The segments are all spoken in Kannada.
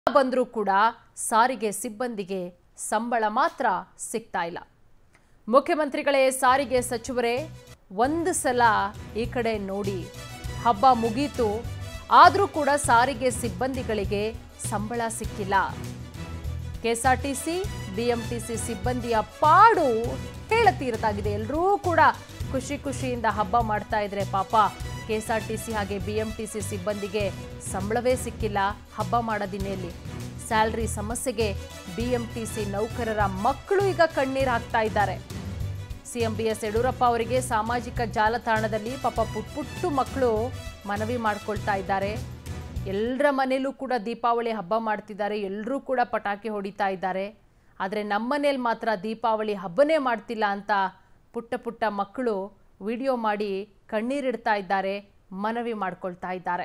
ಬಂದರೂ ಕೂಡ ಸಾರಿಗೆ ಸಿಬ್ಬಂದಿಗೆ ಸಂಬಳ ಮಾತ್ರ ಸಿಗ್ತಾ ಇಲ್ಲ ಮುಖ್ಯಮಂತ್ರಿಗಳೇ ಸಾರಿಗೆ ಸಚಿವರೇ ಒಂದು ಸಲ ಈ ಕಡೆ ನೋಡಿ ಹಬ್ಬ ಮುಗೀತು ಆದರೂ ಕೂಡ ಸಾರಿಗೆ ಸಿಬ್ಬಂದಿಗಳಿಗೆ ಸಂಬಳ ಸಿಕ್ಕಿಲ್ಲ ಕೆಎಸ್ಆರ್ಟಿಸಿ ಬಿಎಂಟಿಸಿ ಸಿಬ್ಬಂದಿಯ ಪಾಡು ಹೇಳತೀರದಾಗಿದೆ ಎಲ್ಲರೂ ಕೂಡ ಖುಷಿ ಖುಷಿಯಿಂದ ಹಬ್ಬ ಮಾಡ್ತಾ ಇದ್ರೆ ಪಾಪ ಕೆಎಸ್ಆರ್ಟಿಸಿ ಹಾಗೆ ಬಿಎಂಟಿಸಿ ಸಿಬ್ಬಂದಿಗೆ ಸಂಬಳವೇ ಸಿಕ್ಕಿಲ್ಲ ಹಬ್ಬ ಮಾಡೋದಿನೆಯಲ್ಲಿ ಸ್ಯಾಲ್ರಿ ಸಮಸ್ಯೆಗೆ ಬಿಎಂಟಿಸಿ ನೌಕರರ ಮಕ್ಕಳು ಈಗ ಕಣ್ಣೀರು ಹಾಕ್ತಾ ಇದ್ದಾರೆ ಸಿಎಂ ಬಿ ಎಸ್ ಯಡಿಯೂರಪ್ಪ ಅವರಿಗೆ ಸಾಮಾಜಿಕ ಜಾಲತಾಣದಲ್ಲಿ ಪಾಪ ಪುಟ್ ಪುಟ್ಟು ಮಕ್ಕಳು ಮನವಿ ಮಾಡ್ಕೊಳ್ತಾ ಇದ್ದಾರೆ ಎಲ್ಲರ ಮನೇಲೂ ಕೂಡ ದೀಪಾವಳಿ ಹಬ್ಬ ಮಾಡ್ತಿದ್ದಾರೆ ಎಲ್ಲರೂ ಕೂಡ ಪಟಾಕಿ ಹೊಡಿತಾ ಇದ್ದಾರೆ ಆದರೆ ನಮ್ಮನೇಲಿ ಮಾತ್ರ ದೀಪಾವಳಿ ಹಬ್ಬನೇ ಮಾಡ್ತಿಲ್ಲ ಅಂತ ಪುಟ್ಟ ಪುಟ್ಟ ಮಕ್ಕಳು ವಿಡಿಯೋ ಮಾಡಿ ಕಣ್ಣೀರಿಡ್ತಾ ಇದ್ದಾರೆ ಮನವಿ ಮಾಡ್ಕೊಳ್ತಾ ಇದ್ದಾರೆ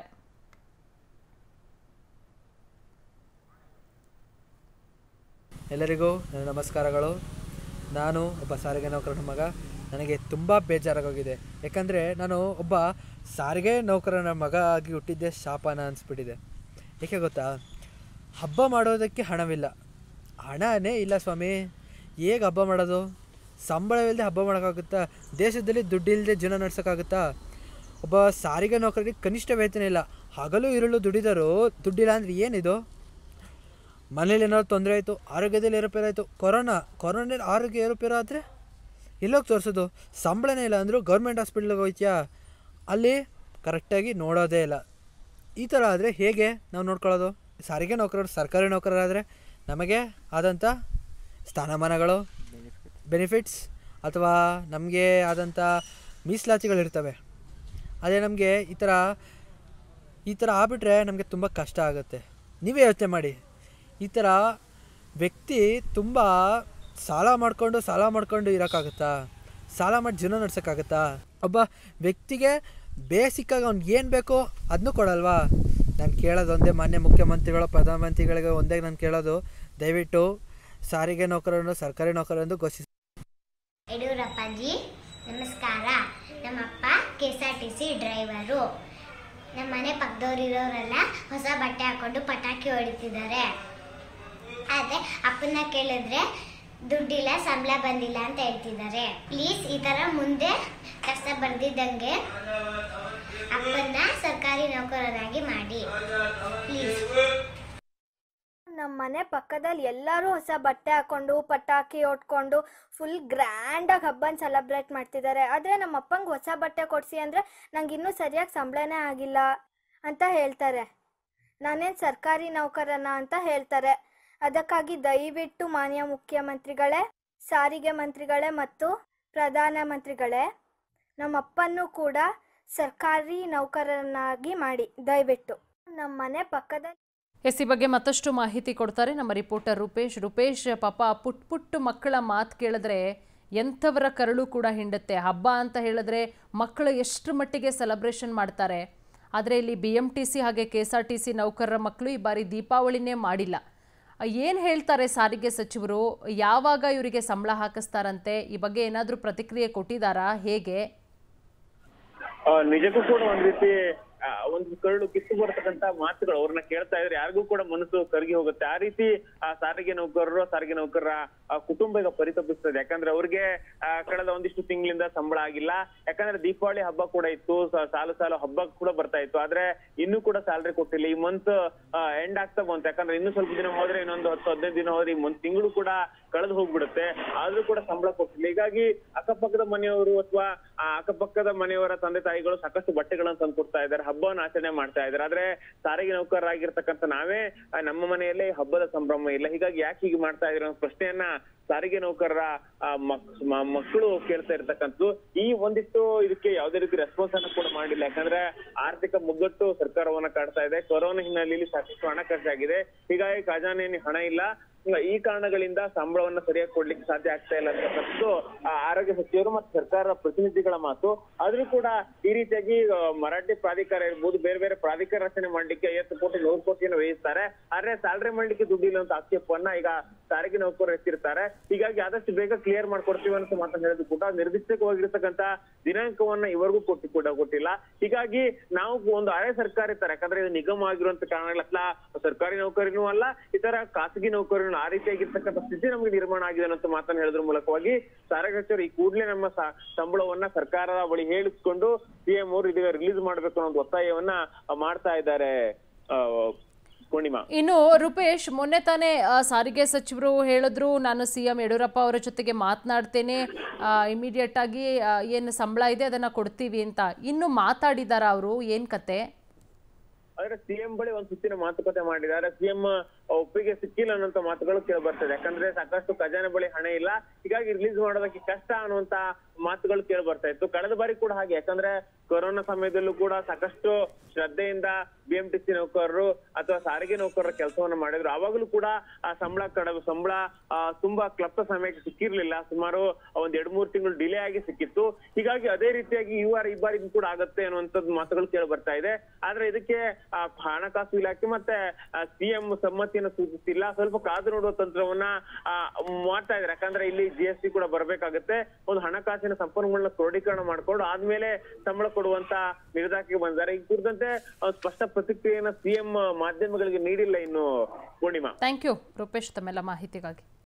ಎಲ್ಲರಿಗೂ ನನ್ನ ನಮಸ್ಕಾರಗಳು ನಾನು ಒಬ್ಬ ಸಾರಿಗೆ ನೌಕರನ ಮಗ ನನಗೆ ತುಂಬ ಬೇಜಾರಾಗೋಗಿದೆ ಯಾಕಂದರೆ ನಾನು ಒಬ್ಬ ಸಾರಿಗೆ ನೌಕರನ ಮಗ ಆಗಿ ಹುಟ್ಟಿದ್ದೆ ಶಾಪನ ಅನಿಸ್ಬಿಟ್ಟಿದೆ ಏಕೆ ಗೊತ್ತಾ ಹಬ್ಬ ಮಾಡೋದಕ್ಕೆ ಹಣವಿಲ್ಲ ಹಣನೇ ಇಲ್ಲ ಸ್ವಾಮಿ ಹೇಗೆ ಹಬ್ಬ ಮಾಡೋದು ಸಂಬಳವಿಲ್ಲದೆ ಹಬ್ಬ ಮಾಡೋಕ್ಕಾಗುತ್ತಾ ದೇಶದಲ್ಲಿ ದುಡ್ಡಿಲ್ಲದೆ ಜೀವನ ನಡ್ಸೋಕ್ಕಾಗುತ್ತಾ ಒಬ್ಬ ಸಾರಿಗೆ ನೌಕರರಿಗೆ ಕನಿಷ್ಠ ವೇತನ ಇಲ್ಲ ಹಗಲು ಇರುಳು ದುಡಿದರು ದುಡ್ಡಿಲ್ಲ ಅಂದರೆ ಏನಿದು ಮನೇಲಿ ಏನಾದ್ರು ತೊಂದರೆ ಆಯಿತು ಆರೋಗ್ಯದಲ್ಲಿ ಏರುಪೇರು ಆಯಿತು ಕೊರೋನಾ ಕೊರೋನಲ್ಲಿ ಆರೋಗ್ಯ ಏರುಪೇರು ಆದರೆ ಎಲ್ಲೋಗಿ ತೋರಿಸೋದು ಸಂಬಳನೇ ಇಲ್ಲ ಅಂದರೂ ಗೌರ್ಮೆಂಟ್ ಹಾಸ್ಪಿಟ್ಲಿಗೆ ಹೋಯ್ತ್ಯಾ ಅಲ್ಲಿ ಕರೆಕ್ಟಾಗಿ ನೋಡೋದೇ ಇಲ್ಲ ಈ ಥರ ಆದರೆ ಹೇಗೆ ನಾವು ನೋಡ್ಕೊಳ್ಳೋದು ಸಾರಿಗೆ ನೌಕರರು ಸರ್ಕಾರಿ ನೌಕರರಾದರೆ ನಮಗೆ ಆದಂಥ ಸ್ಥಾನಮಾನಗಳು ಬೆನಿಫಿಟ್ಸ್ ಅಥವಾ ನಮಗೆ ಆದಂಥ ಮೀಸಲಾತಿಗಳಿರ್ತವೆ ಅದೇ ನಮಗೆ ಈ ಥರ ಈ ಥರ ಆಗ್ಬಿಟ್ರೆ ನಮಗೆ ತುಂಬ ಕಷ್ಟ ಆಗುತ್ತೆ ನೀವೇ ಯೋಚನೆ ಮಾಡಿ ಈ ಥರ ವ್ಯಕ್ತಿ ತುಂಬ ಸಾಲ ಮಾಡಿಕೊಂಡು ಸಾಲ ಮಾಡಿಕೊಂಡು ಇರೋಕ್ಕಾಗುತ್ತಾ ಸಾಲ ಮಾಡಿ ಜೀವನ ನಡ್ಸೋಕ್ಕಾಗುತ್ತಾ ಒಬ್ಬ ವ್ಯಕ್ತಿಗೆ ಬೇಸಿಕ್ಕಾಗಿ ಅವ್ನಿಗೆ ಏನು ಬೇಕೋ ಅದನ್ನೂ ಕೊಡಲ್ವಾ ನಾನು ಕೇಳೋದು ಒಂದೇ ಮಾನ್ಯ ಮುಖ್ಯಮಂತ್ರಿಗಳು ಪ್ರಧಾನಮಂತ್ರಿಗಳಿಗೆ ಒಂದೇ ನಾನು ಕೇಳೋದು ದಯವಿಟ್ಟು ಸಾರಿಗೆ ನೌಕರರನ್ನು ಸರ್ಕಾರಿ ನೌಕರರೆಂದು ಘೋಷಿಸಿ ಯಡಿಯೂರಪ್ಪಾಜಿ ನಮಸ್ಕಾರ ನಮ್ಮಪ್ಪ K S R T C driver ನಮ್ಮ ಮನೆ ಪಕ್ಕದವ್ರಿರೋರೆಲ್ಲ ಹೊಸ ಬಟ್ಟೆ ಹಾಕೊಂಡು ಪಟಾಕಿ ಹೊಡಿತಿದ್ದಾರೆ ಆದರೆ ಅಪ್ಪನ ಕೇಳಿದ್ರೆ ದುಡ್ಡಿಲ್ಲ ಸಂಬಳ ಬಂದಿಲ್ಲ ಅಂತ ಹೇಳ್ತಿದ್ದಾರೆ ಪ್ಲೀಸ್ ಈ ಥರ ಮುಂದೆ ಕಷ್ಟ ಬರ್ದಿದ್ದಂಗೆ ಅಪ್ಪನ್ನ ಸರ್ಕಾರಿ ನೌಕರರಾಗಿ ಮಾಡಿ ಪ್ಲೀಸ್ ನಮ್ಮ ಮನೆ ಪಕ್ಕದಲ್ಲಿ ಎಲ್ಲರೂ ಹೊಸ ಬಟ್ಟೆ ಹಾಕೊಂಡು ಪಟಾಕಿ ಹೊಟ್ಕೊಂಡು ಫುಲ್ ಗ್ರ್ಯಾಂಡಾಗಿ ಹಬ್ಬನ ಸೆಲೆಬ್ರೇಟ್ ಮಾಡ್ತಿದ್ದಾರೆ ಆದರೆ ನಮ್ಮ ಅಪ್ಪಂಗೆ ಹೊಸ ಬಟ್ಟೆ ಕೊಡಿಸಿ ಅಂದರೆ ನಂಗೆ ಇನ್ನೂ ಸರಿಯಾಗಿ ಸಂಬಳನೇ ಆಗಿಲ್ಲ ಅಂತ ಹೇಳ್ತಾರೆ ನಾನೇನು ಸರ್ಕಾರಿ ನೌಕರನ ಅಂತ ಹೇಳ್ತಾರೆ ಅದಕ್ಕಾಗಿ ದಯವಿಟ್ಟು ಮಾನ್ಯ ಮುಖ್ಯಮಂತ್ರಿಗಳೇ ಸಾರಿಗೆ ಮಂತ್ರಿಗಳೇ ಮತ್ತು ಪ್ರಧಾನ ಮಂತ್ರಿಗಳೇ ನಮ್ಮ ಅಪ್ಪನ್ನು ಕೂಡ ಸರ್ಕಾರಿ ನೌಕರನಾಗಿ ಮಾಡಿ ದಯವಿಟ್ಟು ನಮ್ಮ ಮನೆ ಪಕ್ಕದಲ್ಲಿ ಎಸ್ ಈ ಬಗ್ಗೆ ಮತ್ತಷ್ಟು ಮಾಹಿತಿ ಕೊಡ್ತಾರೆ ನಮ್ಮ ರಿಪೋರ್ಟರ್ ರೂಪೇಶ್ ರೂಪೇಶ್ ಪಾಪ ಪುಟ್ ಪುಟ್ಟು ಮಕ್ಕಳ ಮಾತು ಕೇಳಿದ್ರೆ ಎಂಥವರ ಕರಳು ಕೂಡ ಹಿಂಡುತ್ತೆ ಹಬ್ಬ ಅಂತ ಹೇಳಿದ್ರೆ ಮಕ್ಕಳು ಎಷ್ಟು ಮಟ್ಟಿಗೆ ಸೆಲೆಬ್ರೇಷನ್ ಮಾಡ್ತಾರೆ ಆದರೆ ಇಲ್ಲಿ ಬಿ ಎಮ್ ಟಿ ಸಿ ಹಾಗೆ K S R T C ನೌಕರರ ಮಕ್ಕಳು ಈ ಬಾರಿ ದೀಪಾವಳಿನೇ ಮಾಡಿಲ್ಲ ಏನು ಹೇಳ್ತಾರೆ ಸಾರಿಗೆ ಸಚಿವರು ಯಾವಾಗ ಇವರಿಗೆ ಸಂಬಳ ಹಾಕಿಸ್ತಾರಂತೆ ಈ ಬಗ್ಗೆ ಏನಾದರೂ ಪ್ರತಿಕ್ರಿಯೆ ಕೊಟ್ಟಿದ್ದಾರಾ ಹೇಗೆ ಆ, ನಿಜಕ್ಕೂ ಕೂಡ ಒಂದ್ ರೀತಿ ಆ, ಒಂದು ಕರುಳು ಕಿತ್ತು ಬರ್ತಕ್ಕಂತ ಮಾತುಗಳು ಅವ್ರನ್ನ ಕೇಳ್ತಾ ಇದ್ರೆ ಯಾರಿಗೂ ಕೂಡ ಮನಸ್ಸು ಕರಗಿ ಹೋಗುತ್ತೆ ಆ ರೀತಿ ಆ ಸಾರಿಗೆ ನೌಕರರು ಸಾರಿಗೆ ನೌಕರರ ಆ, ಕುಟುಂಬ ಈಗ ಪರಿತಪಿಸ್ತದೆ ಯಾಕಂದ್ರೆ ಅವ್ರಿಗೆ ಆ, ಕಳೆದ ಒಂದಿಷ್ಟು ತಿಂಗಳಿಂದ ಸಂಬಳ ಆಗಿಲ್ಲ ಯಾಕಂದ್ರೆ ದೀಪಾವಳಿ ಹಬ್ಬ ಕೂಡ ಇತ್ತು ಸ- ಸಾಲು ಸಾಲು ಹಬ್ಬ ಕೂಡ ಬರ್ತಾ ಇತ್ತು ಆದ್ರೆ ಇನ್ನೂ ಕೂಡ ಸ್ಯಾಲ್ರಿ ಕೊಟ್ಟಿಲ್ಲ ಈ ಮಂತ್ ಎಂಡ್ ಆಗ್ತಾ ಬಂತು ಯಾಕಂದ್ರೆ ಇನ್ನು ಸ್ವಲ್ಪ ದಿನ ಹೋದ್ರೆ ಇನ್ನೊಂದು ಹತ್ತು ಹದಿನೈದು ದಿನ ಹೋದ್ರೆ ಈ ಮಂತ್ ತಿಂಗಳು ಕೂಡ ಕಳೆದು ಹೋಗ್ಬಿಡುತ್ತೆ ಆದ್ರೂ ಕೂಡ ಸಂಬಳ ಕೊಟ್ಟಿಲ್ಲ ಹೀಗಾಗಿ ಅಕ್ಕಪಕ್ಕದ ಮನೆಯವರು ಅಥವಾ ಆ ಅಕ್ಕಪಕ್ಕದ ಮನೆಯವರ ತಂದೆ ತಾಯಿಗಳು ಸಾಕಷ್ಟು ಬಟ್ಟೆಗಳನ್ನ ತಂದು ಕೊಡ್ತಾ ಇದ್ದಾರೆ ಹಬ್ಬವನ್ನು ಆಚರಣೆ ಮಾಡ್ತಾ ಇದ್ದಾರೆ ಆದ್ರೆ ಸಾರಿಗೆ ನೌಕರರಾಗಿರ್ತಕ್ಕಂಥ ನಾವೇ ಆ, ನಮ್ಮ ಮನೆಯಲ್ಲೇ ಹಬ್ಬದ ಸಂಭ್ರಮ ಇಲ್ಲ ಹೀಗಾಗಿ ಯಾಕೆ ಹೀಗೆ ಮಾಡ್ತಾ ಇದ್ರು ಅನ್ನೋ ಪ್ರಶ್ನೆಯನ್ನ ಸಾರಿಗೆ ನೌಕರರ ಆ, ಮಕ್- ಮ- ಮಕ್ಕಳು ಕೇಳ್ತಾ ಇರ್ತಕ್ಕಂಥದ್ದು ಈ ಒಂದಿಷ್ಟು ಇದಕ್ಕೆ ಯಾವುದೇ ರೀತಿ ರೆಸ್ಪಾನ್ಸ್ ಅನ್ನು ಕೂಡ ಮಾಡಿಲ್ಲ ಯಾಕಂದ್ರೆ ಆರ್ಥಿಕ ಮುಗ್ಗಟ್ಟು ಸರ್ಕಾರವನ್ನ ಕಾಡ್ತಾ ಇದೆ ಕೊರೋನಾ ಹಿನ್ನೆಲೆಯಲ್ಲಿ ಸಾಕಷ್ಟು ಹಣ ಖರ್ಚಾಗಿದೆ ಹೀಗಾಗಿ ಖಜಾನೆಯಲ್ಲಿ ಹಣ ಇಲ್ಲ ಈ ಕಾರಣಗಳಿಂದ ಸಂಬಳವನ್ನ ಸರಿಯಾಗಿ ಕೊಡ್ಲಿಕ್ಕೆ ಸಾಧ್ಯ ಆಗ್ತಾ ಇಲ್ಲ ಅಂತಕ್ಕಂಥದ್ದು ಆ, ಆರೋಗ್ಯ ಸಚಿವರು ಮತ್ತು ಸರ್ಕಾರದ ಪ್ರತಿನಿಧಿಗಳ ಮಾತು ಆದ್ರೂ ಕೂಡ ಈ ರೀತಿಯಾಗಿ ಆ, ಮರಾಠಿ ಪ್ರಾಧಿಕಾರ ಇರ್ಬೋದು ಬೇರೆ ಬೇರೆ ಪ್ರಾಧಿಕಾರ ರಚನೆ ಮಾಡ್ಲಿಕ್ಕೆ ಐವತ್ತು ಕೋಟಿ ನೂರು ಕೋಟಿಯನ್ನು ವ್ಯಯಿಸ್ತಾರೆ ಆದ್ರೆ ಸ್ಯಾಲ್ರಿ ಮಾಡ್ಲಿಕ್ಕೆ ದುಡ್ಡಿಲ್ಲ ಅಂತ ಆಕ್ಷೇಪವನ್ನ ಈಗ ಸಾರಿಗೆ ನೌಕರರು ಎತ್ತಿರ್ತಾರೆ ಹೀಗಾಗಿ ಆದಷ್ಟು ಬೇಗ ಕ್ಲಿಯರ್ ಮಾಡ್ಕೊಡ್ತೀವಿ ಅಂತ ಮಾತನ್ನ ಹೇಳಿದ್ರು ಕೂಡ ನಿರ್ದಿಷ್ಟವಾಗಿರ್ತಕ್ಕಂತ ದಿನಾಂಕವನ್ನ ಇವರೆಗೂ ಕೊಟ್ಟು ಕೂಡ ಕೊಟ್ಟಿಲ್ಲ ಹೀಗಾಗಿ ನಾವು ಒಂದು ಹಳೆ ಸರ್ಕಾರ ಇರ್ತಾರೆ ಯಾಕಂದ್ರೆ ಇದು ನಿಗಮ ಆಗಿರುವಂತ ಕಾರಣಗಳ ಅಥವಾ ಸರ್ಕಾರಿ ನೌಕರಿನೂ ಅಲ್ಲ ಇತರ ಖಾಸಗಿ ನೌಕರಿನೂ ಆ ರೀತಿಯಾಗಿರ್ತಕ್ಕಂಥ ಸ್ಥಿತಿ ನಮಗೆ ನಿರ್ಮಾಣ ಆಗಿದೆ ಅನ್ನೋ ಮಾತನ್ನ ಹೇಳೋದ್ರ ಮೂಲಕವಾಗಿ ಸಾರಿಗೆ ಸಚಿವರು ಈ ಕೂಡಲೇ ನಮ್ಮ ಸ- ಸಂಬಳವನ್ನ ಸರ್ಕಾರದ ಬಳಿ ಹೇಳಿಸ್ಕೊಂಡು ಸಿಎಂ ಅವರು ಇದೀಗ ರಿಲೀಸ್ ಮಾಡ್ಬೇಕು ಅನ್ನೋ ಒಂದು ಒತ್ತಾಯವನ್ನ ಆ, ಮಾಡ್ತಾ ಇದ್ದಾರೆ ಆ, ಪೂರ್ಣಿಮಾ ಇನ್ನು ರೂಪೇಶ್ ಮೊನ್ನೆ ತಾನೇ ಆ, ಸಾರಿಗೆ ಸಚಿವರು ಹೇಳಿದ್ರು ನಾನು ಸಿ ಎಂ ಯಡಿಯೂರಪ್ಪ ಅವರ ಜೊತೆಗೆ ಮಾತನಾಡ್ತೇನೆ ಇಮಿಡಿಯೇಟ್ ಆಗಿ ಆ, ಏನು ಸಂಬಳ ಇದೆ ಅದನ್ನ ಕೊಡ್ತೀವಿ ಅಂತ ಇನ್ನು ಮಾತಾಡಿದಾರ ಅವರು ಏನ್ ಕತೆ ಆದ್ರೆ ಸಿಎಂ ಬಳಿ ಒಂದು ಸುತ್ತಿನ ಮಾತುಕತೆ ಮಾಡಿದ್ದಾರೆ ಸಿಎಂ ಒಪ್ಪಿಗೆ ಸಿಕ್ಕಿಲ್ಲ ಅನ್ನೋಂತ ಮಾತುಗಳು ಕೇಳಿ ಬರ್ತದೆ ಯಾಕಂದ್ರೆ ಸಾಕಷ್ಟು ಖಜಾನೆ ಬಳಿ ಹಣ ಇಲ್ಲ ಹೀಗಾಗಿ ರಿಲೀಸ್ ಮಾಡೋದಕ್ಕೆ ಕಷ್ಟ ಅನ್ನುವಂತ ಮಾತುಗಳು ಕೇಳಿ ಬರ್ತಾ ಇತ್ತು ಕಳೆದ ಬಾರಿ ಕೂಡ ಹಾಗೆ ಯಾಕಂದ್ರೆ ಕೊರೋನಾ ಸಮಯದಲ್ಲೂ ಕೂಡ ಸಾಕಷ್ಟು ಶ್ರದ್ಧೆಯಿಂದ ಬಿಎಂಟಿಸಿ ನೌಕರರು ಅಥವಾ ಸಾರಿಗೆ ನೌಕರರ ಕೆಲಸವನ್ನ ಮಾಡಿದ್ರು ಅವಾಗಲೂ ಕೂಡ ಆ ಸಂಬಳ ಕಡ ಸಂಬಳ ಆ, ತುಂಬಾ ಕ್ಲಪ್ತ ಸಮಯಕ್ಕೆ ಸಿಕ್ಕಿರ್ಲಿಲ್ಲ ಸುಮಾರು ಒಂದ್ ಎರಡ್ ಮೂರ್ ತಿಂಗಳು ಡಿಲೇ ಆಗಿ ಸಿಕ್ಕಿತ್ತು ಹೀಗಾಗಿ ಅದೇ ರೀತಿಯಾಗಿ ಈ ವಾರ ಈ ಬಾರಿ ಕೂಡ ಆಗತ್ತೆ ಅನ್ನುವಂಥದ್ದು ಮಾತುಗಳು ಕೇಳಿ ಬರ್ತಾ ಇದೆ ಆದ್ರೆ ಇದಕ್ಕೆ ಆ, ಹಣಕಾಸು ಇಲಾಖೆ ಮತ್ತೆ ಸಿಎಂ ಸಮ್ಮತಿಯನ್ನು ಸೂಚಿಸಿಲ್ಲ ಸ್ವಲ್ಪ ಕಾದು ನೋಡುವ ತಂತ್ರವನ್ನ ಆ, ಮಾಡ್ತಾ ಇದ್ದಾರೆ ಯಾಕಂದ್ರೆ ಇಲ್ಲಿ ಜಿ ಎಸ್ ಟಿ ಕೂಡ ಬರ್ಬೇಕಾಗತ್ತೆ ಒಂದು ಹಣಕಾಸಿನ ಸಂಪನ್ಮೂಲನ ಕ್ರೋಢೀಕರಣ ಮಾಡ್ಕೊಂಡು ಆದ್ಮೇಲೆ ಸಂಬಳ ಕೊಡುವಂತ ನಿರ್ಧಾರಕ್ಕೆ ಬಂದಿದ್ದಾರೆ ಈ ಕುರಿತಂತೆ ಆ, ಸ್ಪಷ್ಟ ಪ್ರತಿಕ್ರಿಯೆಯನ್ನ ಸಿಎಂ ಮಾಧ್ಯಮಗಳಿಗೆ ನೀಡಿಲ್ಲ ಇನ್ನು ಪೂರ್ಣಿಮಾ ಥ್ಯಾಂಕ್ ಯು ರೂಪೇಶ್ ತಮ್ಮೆಲ್ಲ ಮಾಹಿತಿಗಾಗಿ